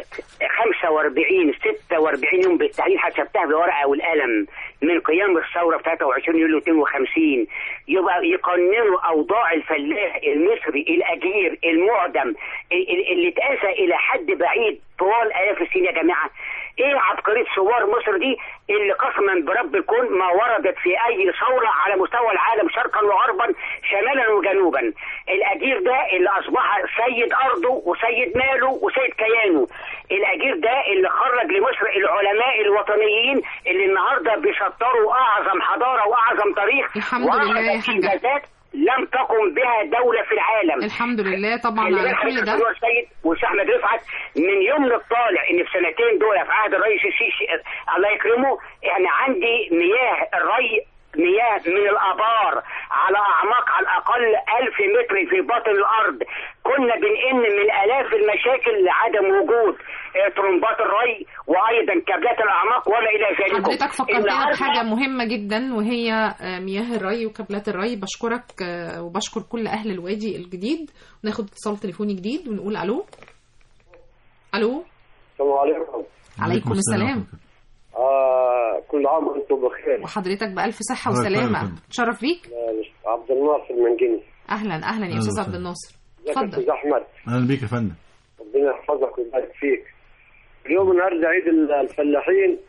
S8: 45 46 يوم بالتحديد حسبتها بالورقه والقلم من قيام الثوره في 23 يوليو 52 يبقى يقننوا اوضاع الفلاح المصري الاجير المعدم ال- ال- اللي اتأسى الى حد بعيد طوال الاف السنين يا جماعه ايه عبقريه ثوار مصر دي اللي قسما برب الكون ما وردت في اي ثوره على مستوى العالم شرقا وغربا شمالا وجنوبا الاجير ده اللي اصبح سيد ارضه وسيد ماله وسيد كيانه الاجير ده اللي خرج لمصر العلماء الوطنيين اللي النهارده بيسطروا اعظم حضاره واعظم تاريخ
S2: الحمد لله يا
S8: وأعظم
S2: حاجة.
S8: إنجازات لم تقم بها دوله في العالم
S2: الحمد لله طبعا
S8: اللي
S2: على
S8: بيحصل
S2: كل
S8: في
S2: ده
S8: أنور السيد والشيخ احمد رفعت من يوم الطالع ان في سنتين دول في عهد الرئيس السيسي الله يكرمه يعني عندي مياه الري مياه من الابار على اعماق على الاقل ألف متر في باطن الارض كنا بنئن من الاف المشاكل لعدم وجود آه، طرمبات الري وايضا كابلات الاعماق وما الى ذلك
S2: حضرتك فكرتنا
S8: النهاردة
S2: بحاجة مهمة جدا وهي آه، مياه الري وكابلات الري بشكرك آه، وبشكر كل أهل الوادي الجديد وناخد اتصال تليفوني جديد ونقول ألو ألو
S10: السلام عليكم
S2: عليكم السلام
S10: آه كل عام وانتم بخير
S2: وحضرتك بألف صحة
S3: الله يكرمك يا
S2: وسلامة
S3: فندم.
S2: تشرف بيك
S10: آه، عبد الناصر من جني
S2: أهلا أهلا يا
S3: أهلا
S2: أستاذ
S3: وسهلا.
S2: عبد الناصر
S10: ازيك يا
S2: اتفضل
S10: استاذ احمد
S3: اهلا بيك يا فندم
S10: ربنا يحفظك ويبارك فيك اليوم النهارده عيد الفلاحين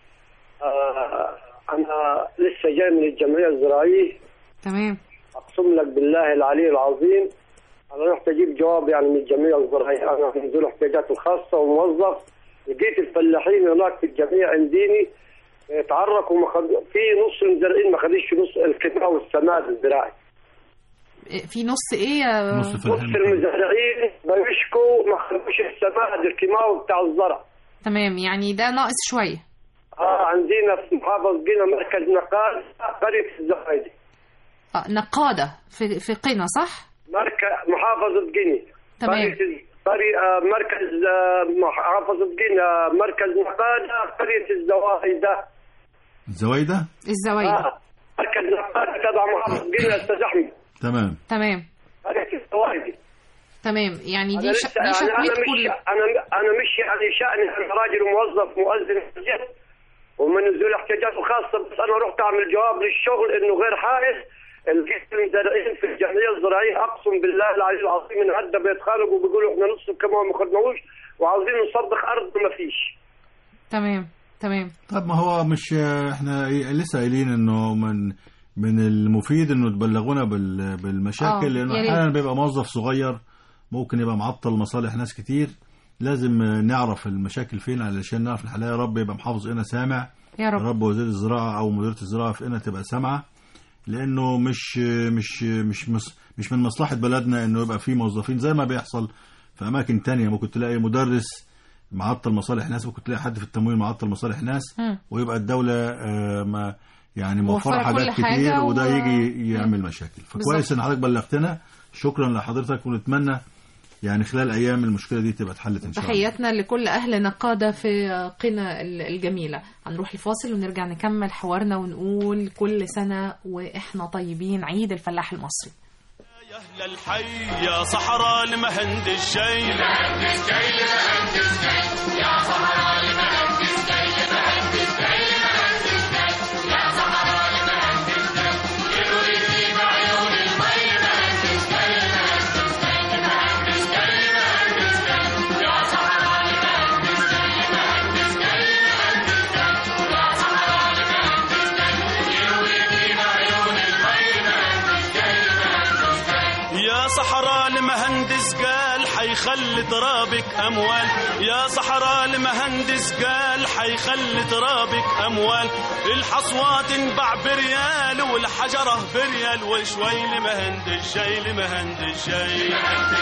S10: آه انا لسه جاي من الجمعيه الزراعيه
S2: تمام
S10: اقسم لك بالله العلي العظيم انا رحت اجيب جواب يعني من الجمعيه الزراعيه انا من ذو الاحتياجات الخاصه وموظف لقيت الفلاحين هناك في الجمعيه عنديني يتعرقوا ما خد... في نص المزارعين ما خدش نص الكتاب والسماد الزراعي
S2: إيه، في نص إيه يا
S3: نص
S10: نص
S3: فلاحين
S10: المزارعين بيشكوا ما خدوش السماد الكيماوي بتاع الزرع
S2: تمام يعني ده ناقص شوية
S10: اه عندنا في محافظ جينا مركز نقال قرية الزهايدي
S2: آه، نقادة في في قنا صح؟
S10: مركز محافظة جيني
S2: تمام.
S10: قرية قرية آه، مركز آه، محافظة جينا مركز نقادة قرية الزوايدة
S3: الزوايده
S2: الزوايد
S10: آه مركز نقادة تبع محافظة جينا استاذ احمد
S3: تمام
S2: تمام
S10: قرية الزوايدي
S2: تمام يعني
S10: أنا
S2: دي ش...
S10: لسه-
S2: دي
S10: أنا- أنا
S2: شكوتكم
S10: مش انا انا مش يعني شأني انا راجل موظف مؤذن مسجد ومن ذوي الاحتياجات الخاصه بس انا رحت اعمل جواب للشغل انه غير حائز الجيش المزارعين في الجمعيه الزراعيه اقسم بالله العلي العظيم ان هدا بيتخانقوا وبيقولوا احنا نص كمان ما خدناهوش وعاوزين نصدق ارض ما فيش
S2: تمام تمام
S3: طب ما هو مش احنا لسه قايلين انه من من المفيد انه تبلغونا بال-
S2: آه،
S3: بالمشاكل لانه
S2: يا ريت.
S3: احيانا بيبقى موظف صغير ممكن يبقى معطل مصالح ناس كتير لازم نعرف المشاكل فين علشان نعرف نحلها يا رب يبقى محافظ هنا سامع
S2: يا رب.
S3: يا رب وزير الزراعه او مديريه الزراعه في هنا تبقى سامعه لانه مش مش مش مش, مش من مصلحه بلدنا انه يبقى في موظفين زي ما بيحصل في اماكن تانية ممكن تلاقي مدرس معطل مصالح ناس ممكن تلاقي حد في التموين معطل مصالح ناس
S2: مم.
S3: ويبقى الدولة آه، ما يعني موفرة
S2: موفرة
S3: حاجات
S2: كل
S3: كتير
S2: حاجة
S3: وده
S2: و-
S3: يجي يعمل مشاكل فكويس
S2: بالظبط.
S3: ان حضرتك بلغتنا شكرا لحضرتك ونتمنى يعني خلال ايام المشكلة دي تبقى اتحلت ان شاء الله
S2: تحياتنا لكل أهل نقادة في قنا ال- الجميلة هنروح لفاصل ونرجع نكمل حوارنا ونقول كل سنة وإحنا طيبين عيد الفلاح المصري
S11: يا أهل الحي يا صحراء لمهند الشي يا صحراء لمهندس قال حيخلي ترابك اموال يا صحراء لمهندس قال حيخلي ترابك اموال الحصوات تنباع بريال والحجره بريال وشوي لمهندس شي لمهندس شي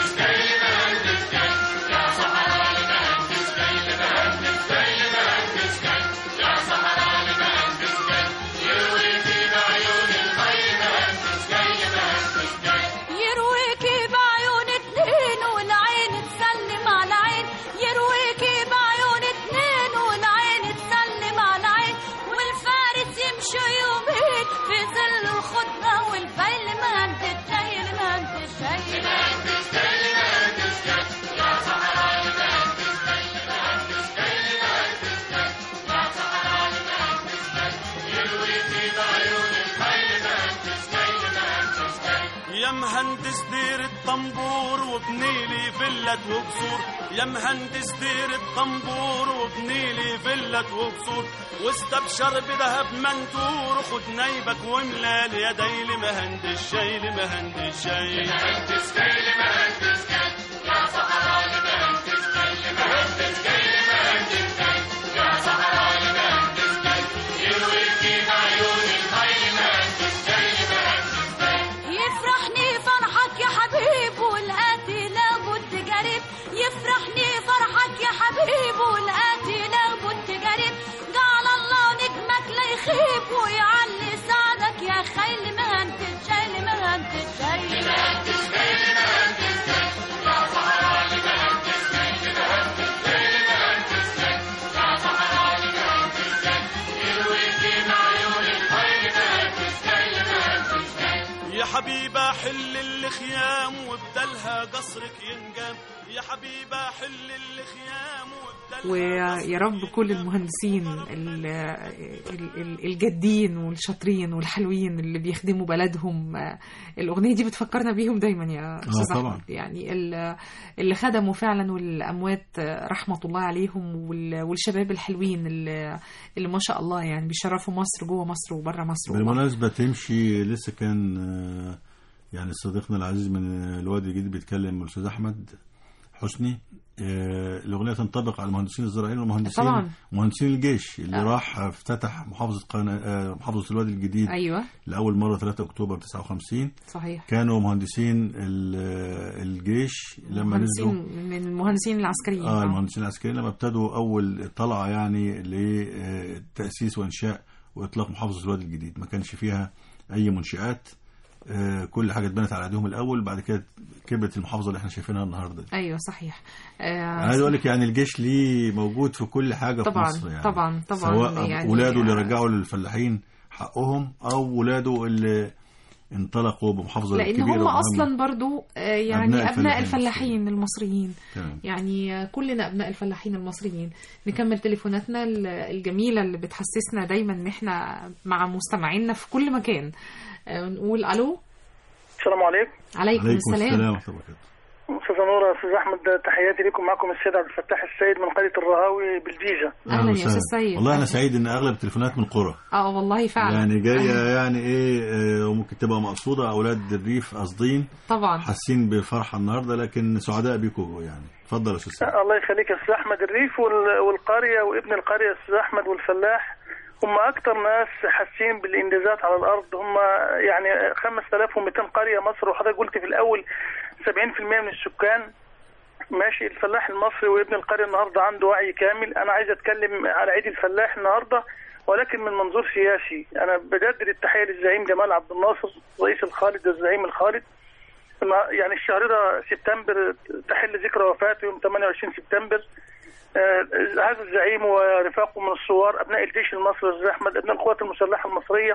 S5: يرويكي بعيون اتنين والعين تسلم على عين يرويكي بعيون اتنين والعين تسلم على عين والفارس يمشي يومين في ظل الخضرة والفيل مهندس جاي مهندس جاي
S11: يا مهندس دير الطنبور وبنيلي فلة وقصور يا مهندس دير الطنبور وبنيلي فلة وقصور واستبشر بذهب منثور خد نيبك واملى اليدي لمهندس شي لمهندس شي لمهندس كي لمهندس كي يا صحراء لمهندس كي لمهندس كي لمهندس كي يا صحراء لمهندس كي يروي في عيون المي لمهندس كي لمهندس كي
S5: يفرحني فرحك يا حبيب والآتي لابد قريب يفرحني فرحك يا حبيب والآتي لابد قريب جعل الله نجمك لا يخيب ويعلي سعدك يا خيل مهندس جاي مهندس جاي مهندس جاي مهندس جاي يا صحراء لمهندس جاي مهندس جاي مهندس جاي يا صحراء لمهندس جاي يروي في عيون الخيل مهندس جاي مهندس جاي
S11: يا حبيبة حل الخيام وبدلها قصرك ينقام يا حبيبة حل الخيام وبدلها
S2: ويا رب كل المهندسين ال- ال- ال- الجادين والشاطرين والحلوين اللي بيخدموا بلدهم آه، الأغنية دي بتفكرنا بيهم دايما يا أستاذ
S3: طبعاً.
S2: أحمد يعني ال- اللي خدموا فعلا والأموات آه، رحمة الله عليهم وال- والشباب الحلوين اللي, اللي ما شاء الله يعني بيشرفوا مصر جوه مصر وبره مصر والله.
S3: بالمناسبة تمشي لسه كان آه، يعني صديقنا العزيز من الوادي الجديد بيتكلم الأستاذ أحمد حسني آه، الأغنية تنطبق على المهندسين الزراعيين والمهندسين
S2: طبعاً.
S3: مهندسين الجيش اللي
S2: آه.
S3: راح افتتح محافظة قنا... آه، محافظة الوادي الجديد
S2: أيوة
S3: لأول مرة 3 أكتوبر 59
S2: صحيح
S3: كانوا مهندسين ال- آه، الجيش لما
S2: مهندسين
S3: نزلوا
S2: من المهندسين العسكريين
S3: اه
S2: آه.
S3: المهندسين العسكريين لما ابتدوا اول طلعه يعني لتاسيس وانشاء واطلاق محافظه الوادي الجديد ما كانش فيها اي منشات آه، كل حاجه اتبنت على ايديهم الاول بعد كده كبرت المحافظه اللي احنا شايفينها النهارده دي
S2: أيوة صحيح آه،
S3: عايز اقول لك يعني الجيش ليه موجود في كل حاجه
S2: طبعاً،
S3: في مصر يعني
S2: طبعاً، طبعاً،
S3: سواء
S2: يعني-
S3: ولاده اللي رجعوا للفلاحين حقهم او ولاده اللي انطلقوا بمحافظه
S2: لان
S3: كبيره
S2: هم
S3: ومهمة.
S2: اصلا برضو آه، يعني
S3: أبناء
S2: ابناء
S3: الفلاحين
S2: الفلاحين المصريين
S3: تمام.
S2: يعني آه، كلنا ابناء الفلاحين المصريين نكمل تليفوناتنا ال- الجميله اللي بتحسسنا دايما ان احنا مع مستمعينا في كل مكان آه، نقول الو
S12: السلام عليكم
S2: عليكم, السلام,
S3: ورحمه الله وبركاته
S12: استاذ نورة استاذ احمد تحياتي لكم معكم السيد عبد الفتاح السيد من قريه الرهاوي بالجيزه
S2: أهلا يا
S3: وسهلا.
S2: أستاذ سيد.
S3: والله انا
S2: أهلا.
S3: سعيد ان اغلب التليفونات من القرى
S2: اه والله فعلا
S3: يعني جايه يعني ايه آه، وممكن تبقى مقصوده اولاد الريف قاصدين
S2: طبعا
S3: حاسين بفرحه النهارده لكن سعداء بيكم يعني اتفضل يا استاذ سعيد.
S12: الله يخليك يا استاذ احمد الريف وال- والقريه وابن القريه استاذ احمد والفلاح هم اكتر ناس حاسين بالانجازات على الارض هم يعني 5200 قريه مصر وحضرتك قلت في الاول 70% من السكان ماشي الفلاح المصري وابن القريه النهارده عنده وعي كامل انا عايز اتكلم على عيد الفلاح النهارده ولكن من منظور سياسي انا بجدد التحيه للزعيم جمال عبد الناصر رئيس الخالد الزعيم الخالد النا- يعني الشهر ده سبتمبر تحل ذكرى وفاته يوم 28 سبتمبر آه، هذا الزعيم ورفاقه من الثوار ابناء الجيش المصري استاذ احمد ابناء القوات المسلحه المصريه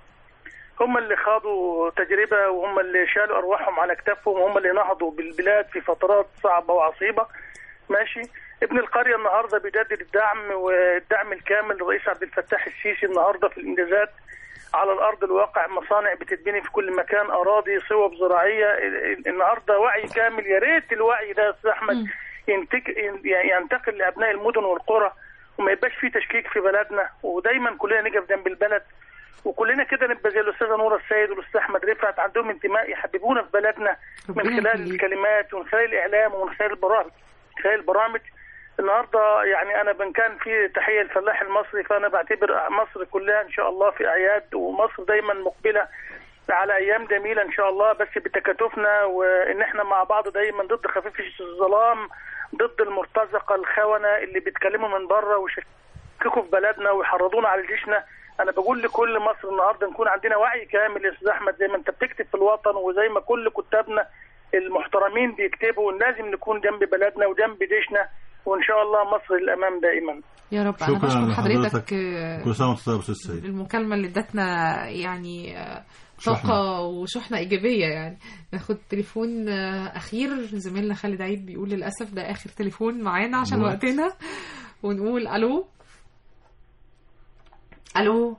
S12: هم اللي خاضوا تجربه وهم اللي شالوا ارواحهم على كتافهم وهم اللي نهضوا بالبلاد في فترات صعبه وعصيبه ماشي ابن القريه النهارده بيجدد الدعم والدعم الكامل للرئيس عبد الفتاح السيسي النهارده في الانجازات على الارض الواقع مصانع بتتبني في كل مكان اراضي صوب زراعيه ال- ال- النهارده وعي كامل يا ريت الوعي ده يا استاذ احمد ينتك ين- ينتقل لابناء المدن والقرى وما يبقاش فيه تشكيك في بلدنا ودايما كلنا نقف جنب البلد وكلنا كده نبقى زي الاستاذه نوره السيد والاستاذ احمد رفعت عندهم انتماء يحببونا في بلدنا من
S2: ربنا
S12: خلال
S2: يخليك.
S12: الكلمات ومن خلال الاعلام ومن خلال البرامج من خلال البرامج النهارده يعني انا بن كان في تحيه للفلاح المصري فانا بعتبر مصر كلها ان شاء الله في اعياد ومصر دايما مقبله على ايام جميله ان شاء الله بس بتكاتفنا وان احنا مع بعض دايما ضد خفيف الظلام ضد المرتزقه الخونه اللي بيتكلموا من بره ويشككوا في بلدنا ويحرضونا على جيشنا انا بقول لكل مصر النهارده نكون عندنا وعي كامل يا استاذ احمد زي ما انت بتكتب في الوطن وزي ما كل كتابنا المحترمين بيكتبوا لازم نكون جنب بلدنا وجنب جيشنا وان شاء الله مصر للامام دائما
S2: يا رب انا
S3: شكرا
S2: بشكر حضرتك
S3: لحضرتك
S2: آه،
S3: كل سنه وانت طيب يا استاذ سيد
S2: المكالمة اللي ادتنا يعني آه، طاقة وشحنة إيجابية يعني ناخد تليفون آه، أخير زميلنا خالد عيد بيقول للأسف ده آخر تليفون معانا عشان
S3: الوقت.
S2: وقتنا ونقول ألو ألو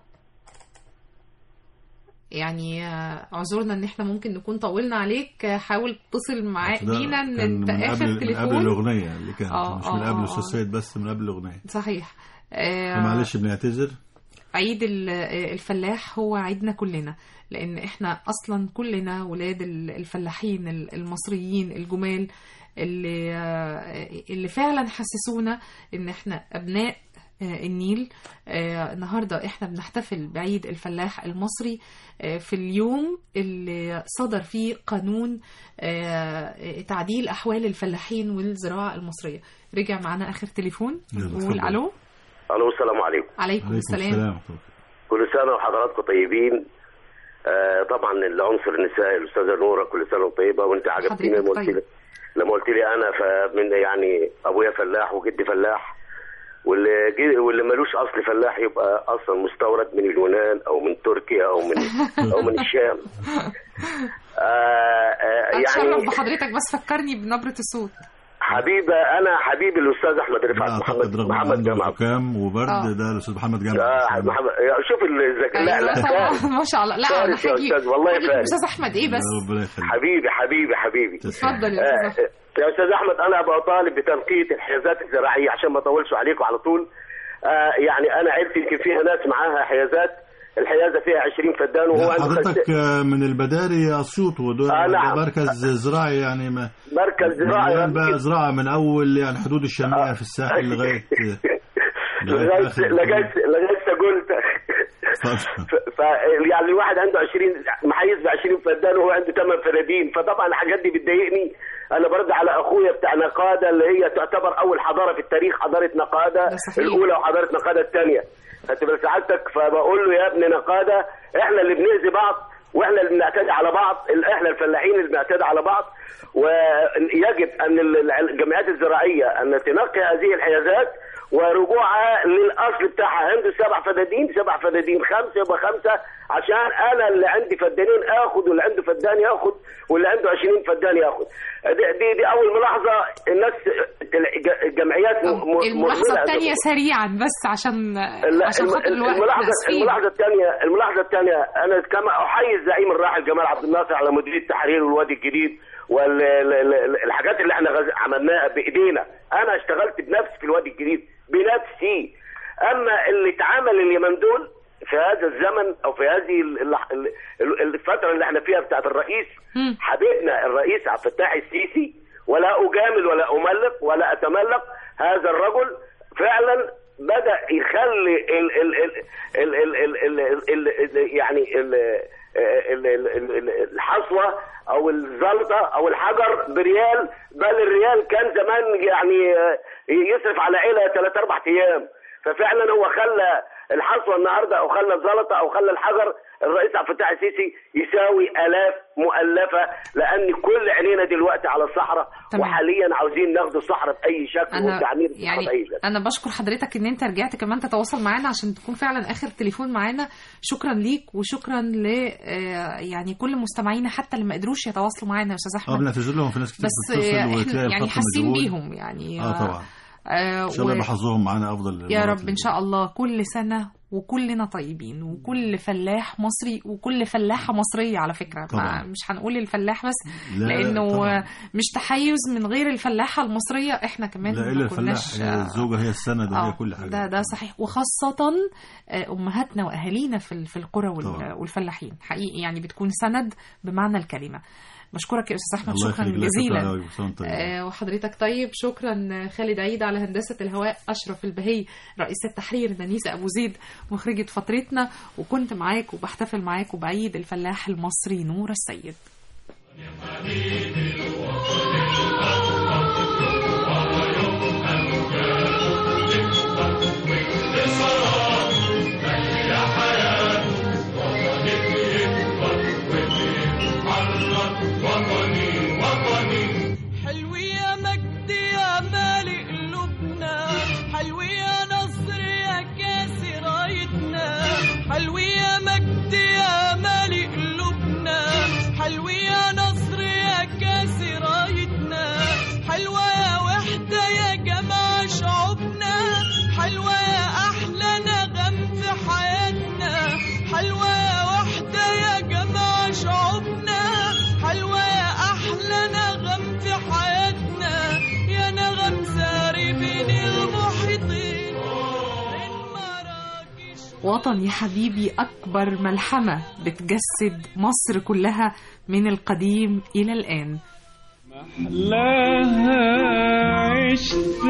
S2: يعني آه، اعذرنا ان احنا ممكن نكون طولنا عليك آه، حاول تتصل معاه
S3: ده
S2: بينا ان
S3: كان
S2: انت
S3: من
S2: اخر
S3: قبل من قبل
S2: تليفون
S3: الاغنيه اللي كانت
S2: آه،
S3: مش
S2: آه،
S3: من قبل
S2: آه،
S3: الاستاذ
S2: آه.
S3: سيد بس من قبل الاغنيه
S2: صحيح آه،
S3: فمعلش بنعتذر
S2: عيد ال- الفلاح هو عيدنا كلنا لان احنا اصلا كلنا ولاد ال- الفلاحين ال- المصريين الجمال اللي اللي فعلا حسسونا ان احنا ابناء آه، النيل آه، النهارده احنا بنحتفل بعيد الفلاح المصري آه، في اليوم اللي صدر فيه قانون آه، تعديل احوال الفلاحين والزراعه المصريه رجع معانا اخر تليفون
S3: يلا،
S2: نقول
S3: اتفضل.
S2: الو
S13: الو السلام عليكم
S2: عليكم السلام
S3: السلام
S13: كل سنه وحضراتكم طيبين آه طبعا العنصر النسائي الاستاذه نوره كل سنه وطيبه وانت عجبتني
S2: حضرتك
S13: لما قلت
S2: طيب.
S13: لي لما قلت لي انا فمن يعني ابويا فلاح وجدي فلاح واللي جي- واللي ملوش اصل فلاح يبقى اصلا مستورد من اليونان او من تركيا او من او من الشام آه آه
S2: اتشرف
S13: يعني
S2: بحضرتك بس فكرني بنبرة الصوت
S13: حبيبه انا حبيبي الاستاذ احمد رفعت محمد
S3: اعتقد رغم
S13: محمد
S3: عنده
S13: جمال
S3: زكام وبرد
S2: آه.
S3: ده الاستاذ محمد جمال
S13: آه محمد شوف الذكاء لا لا
S2: أيوة طبعا
S13: فارس.
S2: ما شاء الله لا انا
S13: فارس يا
S2: هاجي
S13: أستاذ، والله
S2: هاجي
S13: فارس.
S2: استاذ احمد ايه بس
S3: ربنا يخليك
S13: حبيبي حبيبي حبيبي
S2: اتفضل يا
S13: آه،
S2: استاذ احمد
S13: يا استاذ احمد انا بطالب بتنقية الحيازات الزراعيه عشان ما اطولش عليكم على طول آه يعني انا عرفت يمكن فيها ناس معاها حيازات الحيازه فيها 20 فدان وهو
S3: لا،
S13: عنده
S3: حضرتك
S13: خمسة-
S3: آه، من البداري اسيوط ودول
S13: آه،
S3: ده
S13: نعم.
S3: مركز زراعي يعني ما
S13: مركز زراعي
S3: مليان بقى زراعه من اول يعني حدود الشاميه في الساحل لغايه
S13: لغايه
S3: آخر
S13: لغايه لغايه قلت ف يعني الواحد عنده 20 محيز ب 20 فدان وهو عنده 8 فدادين فطبعا الحاجات دي بتضايقني انا برد على اخويا بتاع نقاده اللي هي تعتبر اول حضاره في التاريخ حضاره نقاده
S2: ده صحيح.
S13: الاولى وحضاره نقاده الثانيه خدت بال سعادتك فبقول له يا ابن نقاده احنا اللي بنأذي بعض واحنا اللي بنعتدي على بعض ال- احنا الفلاحين اللي بنعتدي على بعض ويجب ان ال- الجمعيات الزراعيه ان تنقي هذه الحيازات ورجوعها للاصل بتاعها عنده سبع فدادين سبع فدادين خمسه يبقى خمسه عشان انا اللي عندي فدانين اخد واللي عنده فدان ياخد واللي عنده 20 فدان ياخد دي دي, دي اول ملاحظه الناس الج- الجمعيات م- م-
S2: الملاحظة
S13: مهملة
S2: الثانية سريعا بس عشان
S13: لا
S2: عشان خاطر
S13: الم-
S2: الوقت
S13: الملاحظه
S2: ناسفين.
S13: الملاحظه الثانيه الملاحظه الثانيه انا كما احيي الزعيم الراحل جمال عبد الناصر على مديريه التحرير والوادي الجديد والحاجات اللي احنا غز- عملناها بايدينا انا اشتغلت بنفسي في الوادي الجديد بنفسي اما اللي اتعمل اليومين دول في هذا الزمن او في هذه ال- ال- ال- الفتره اللي احنا فيها بتاعت الرئيس حبيبنا الرئيس عبد الفتاح السيسي ولا اجامل ولا املق ولا اتملق هذا الرجل فعلا بدا يخلي ال ال ال ال ال ال ال ال ال يعني ال ال- ال- ال- ال- الحصوه او الزلطه او الحجر بريال بل الريال كان زمان يعني آه، يصرف على عيله ثلاث اربع ايام ففعلا هو خلى الحصوه النهارده او خلى الزلطه او خلى الحجر الرئيس عبد الفتاح السيسي يساوي الاف مؤلفه لان كل عينينا دلوقتي على الصحراء
S2: تمام.
S13: وحاليا عاوزين ناخد الصحراء باي شكل
S2: انا
S13: وتعمير الصحراء
S2: يعني
S13: باي شكل
S2: انا بشكر حضرتك ان انت رجعت كمان تتواصل معانا عشان تكون فعلا اخر تليفون معانا شكرا ليك وشكرا ل آه، يعني كل مستمعينا حتى اللي ما قدروش يتواصلوا معانا يا استاذ
S3: اه
S2: احمد
S3: بنعتذر لهم في ناس كتير
S2: بس
S3: بتتصل
S2: آه،
S3: وتلاقي
S2: احنا يعني
S3: الخط
S2: حاسين
S3: مشغول.
S2: بيهم يعني
S3: اه طبعا
S2: آه
S3: ان شاء الله
S2: و-
S3: يبقى حظهم معانا افضل
S2: يا
S3: المرات
S2: رب ان شاء الله كل سنه وكلنا طيبين وكل فلاح مصري وكل فلاحه مصريه على فكره ما
S3: طبعاً.
S2: مش هنقول الفلاح بس
S3: لا،
S2: لانه
S3: طبعاً.
S2: مش تحيز من غير الفلاحه المصريه احنا كمان
S3: لا
S2: ما
S3: الا الفلاح
S2: كناش
S3: هي الزوجه هي السند وهي
S2: آه،
S3: كل حاجه
S2: ده ده صحيح وخاصة آه، أمهاتنا وأهالينا في ال- في القرى وال-
S3: طبعا.
S2: والفلاحين حقيقي يعني بتكون سند بمعنى الكلمة بشكرك يا أستاذ أحمد
S3: الله
S2: شكرا
S3: يخليك، لا شكرا
S2: جزيلا
S3: أوي، وسام طيب.
S2: آه، وحضرتك طيب شكرا خالد عيد على هندسة الهواء أشرف البهي رئيس التحرير دنيس أبو زيد مخرجة فترتنا وكنت معاك وبحتفل معاك وبعيد الفلاح المصري نور السيد
S14: حلو يا مجد يا مالي قلوبنا حلو يا نصر يا كاس رايتنا حلو يا مجد يا مالي قلوبنا حلو يا نصر يا كاس رايتنا حلوة يا وحدة يا جماعة شعوبنا حلوة يا أحلى نغم في حياتنا حلوة يا وحدة يا جماعة شعوبنا حلوة يا أحلى نغم في حياتنا يا نغم ساري بين المحيطين
S2: وطن يا حبيبي أكبر ملحمة بتجسد مصر كلها من القديم إلى الآن
S15: لها عشت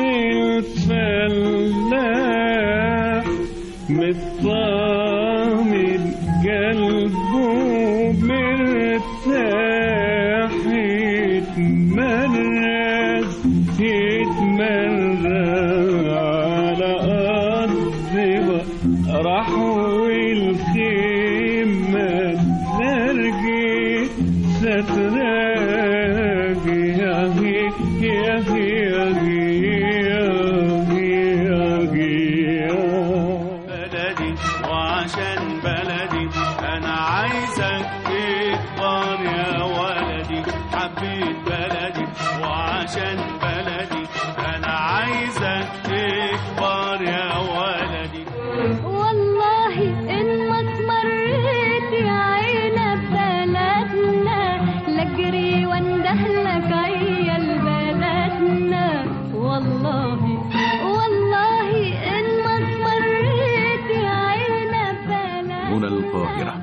S15: الفلاح مطمن قلبه مرتاح يتمرس يتمرس على أرض راح والخيمة ترجي ستراجي يا هي يا هي يا هي يا
S11: بلدي وعشان بلدي انا عايزك تكبر يا ولدي حبيت بلدي وعشان بلدي انا عايزك تكبر يا ولدي
S5: والله إن ما تمريت يا عيلة بلدنا لجري واندهلك عيال بلدنا والله والله إن ما تمريت يا عيلة بلدنا
S1: هنا القاهرة